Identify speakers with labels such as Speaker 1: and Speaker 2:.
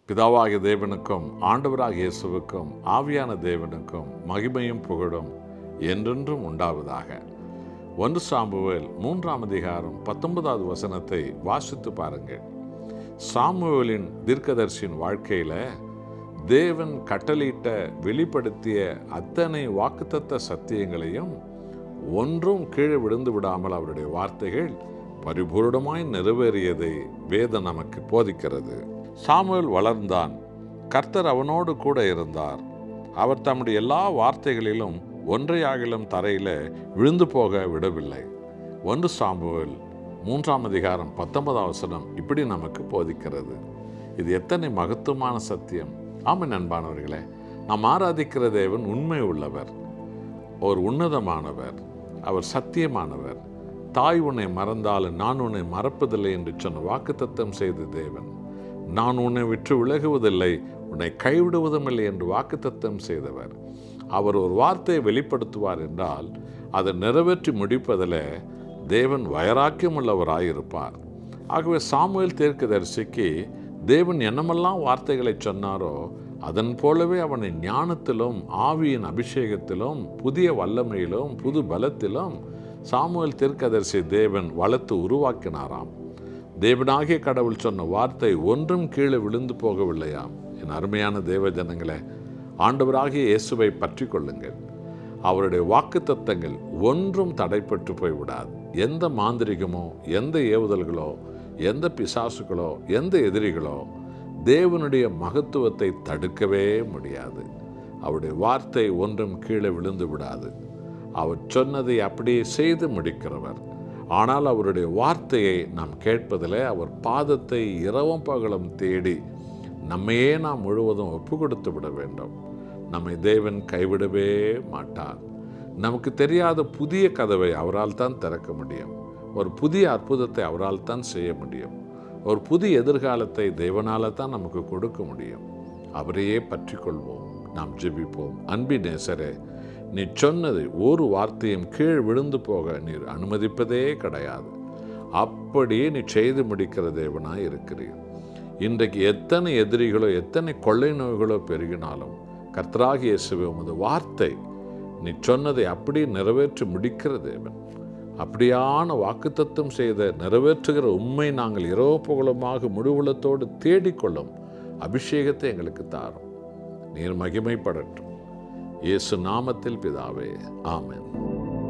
Speaker 1: பிதாவாகிய தேவனுக்கும் ஆண்டவராகிய இயேசுவுக்கும் ஆவியான தேவனுக்கும் மகிமையும் புகழும் என்றென்றும் உண்டாவதாக ஒன்று சாம்புவேல் மூன்றாம் அதிகாரம் பத்தொன்பதாவது வசனத்தை வாசித்து பாருங்கள் சாமுவேலின் தீர்க்கதர்சியின் வாழ்க்கையில தேவன் கட்டளையிட்ட வெளிப்படுத்திய அத்தனை வாக்குத்தத்த சத்தியங்களையும் ஒன்றும் கீழே விழுந்து விடாமல் அவருடைய வார்த்தைகள் பரிபூரணமாய் நிறைவேறியதை வேதம் நமக்கு போதிக்கிறது சாமுவேல் வளர்ந்தான் கர்த்தர் அவனோடு கூட இருந்தார் அவர் தம்முடைய எல்லா வார்த்தைகளிலும் ஒன்றையாகிலும் தரையில விழுந்து போக விடவில்லை ஒன்று சாமுவேல் மூன்றாம் அதிகாரம் பத்தொன்பதாம் வசனம் இப்படி நமக்கு போதிக்கிறது இது எத்தனை மகத்துவமான சத்தியம் ஆமாம் அன்பானவர்களே நாம் ஆராதிக்கிற தேவன் உண்மை உள்ளவர் ஒரு உன்னதமானவர் அவர் சத்தியமானவர் தாய் உன்னை மறந்தாலும் நான் உன்னை மறப்பதில்லை என்று சொன்ன வாக்குத்தத்தம் செய்த தேவன் நான் உன்னை விட்டு விலகுவதில்லை உன்னை கைவிடுவதும் இல்லை என்று வாக்குத்தத்தம் செய்தவர் அவர் ஒரு வார்த்தையை வெளிப்படுத்துவார் என்றால் அதை நிறைவேற்றி முடிப்பதில் தேவன் வைராக்கியம் உள்ளவராயிருப்பார் ஆகவே சாமுவேல் தீர்க்கதரிசிக்கு தேவன் என்னமெல்லாம் வார்த்தைகளை சொன்னாரோ அதன் போலவே அவனை ஞானத்திலும் ஆவியின் அபிஷேகத்திலும் புதிய வல்லமையிலும் புது பலத்திலும் சாமுவேல் தீர்க்கதரிசி தேவன் வளர்த்து உருவாக்கினாராம் தேவனாகிய கடவுள் சொன்ன வார்த்தை ஒன்றும் கீழே விழுந்து போகவில்லையாம் என் அருமையான தேவ ஜனங்களே ஆண்டவராகிய இயேசுவை பற்றி கொள்ளுங்கள் அவருடைய வாக்கு தத்தங்கள் ஒன்றும் தடைப்பட்டு போய்விடாது எந்த மாந்திரிகமோ எந்த ஏவுதல்களோ எந்த பிசாசுகளோ எந்த எதிரிகளோ தேவனுடைய மகத்துவத்தை தடுக்கவே முடியாது அவருடைய வார்த்தை ஒன்றும் கீழே விழுந்து விடாது அவர் சொன்னதை அப்படியே செய்து முடிக்கிறவர் ஆனால் அவருடைய வார்த்தையை நாம் கேட்பதில் அவர் பாதத்தை இரவும் பகலும் தேடி நம்மையே நாம் முழுவதும் ஒப்பு கொடுத்து விட வேண்டும் நம்மை தேவன் கைவிடவே மாட்டார் நமக்கு தெரியாத புதிய கதவை அவரால் தான் திறக்க முடியும் ஒரு புதிய அற்புதத்தை அவரால் தான் செய்ய முடியும் ஒரு புதிய எதிர்காலத்தை தேவனால தான் நமக்கு கொடுக்க முடியும் அவரையே பற்றி கொள்வோம் நாம் ஜெபிப்போம் அன்பி நேசரே நீ சொன்னது ஒரு வார்த்தையும் கீழ் விழுந்து போக நீர் அனுமதிப்பதே கிடையாது அப்படியே நீ செய்து முடிக்கிற தேவனாய் இருக்கிறீர் இன்றைக்கு எத்தனை எதிரிகளோ எத்தனை கொள்ளை நோய்களோ பெருகினாலும் கர்த்தராகிய இயேசுவே உமது வார்த்தை நீ சொன்னதை அப்படியே நிறைவேற்றி முடிக்கிற தேவன் அப்படியான வாக்குத்தத்தம் செய்த நிறைவேற்றுகிற உண்மை நாங்கள் இரவு புகழமாக முடிவுளத்தோடு தேடிக்கொள்ளும் அபிஷேகத்தை எங்களுக்கு தாரும் நீர் மகிமைப்படட்டும் இயேசு நாமத்தில் பிதாவே ஆமென்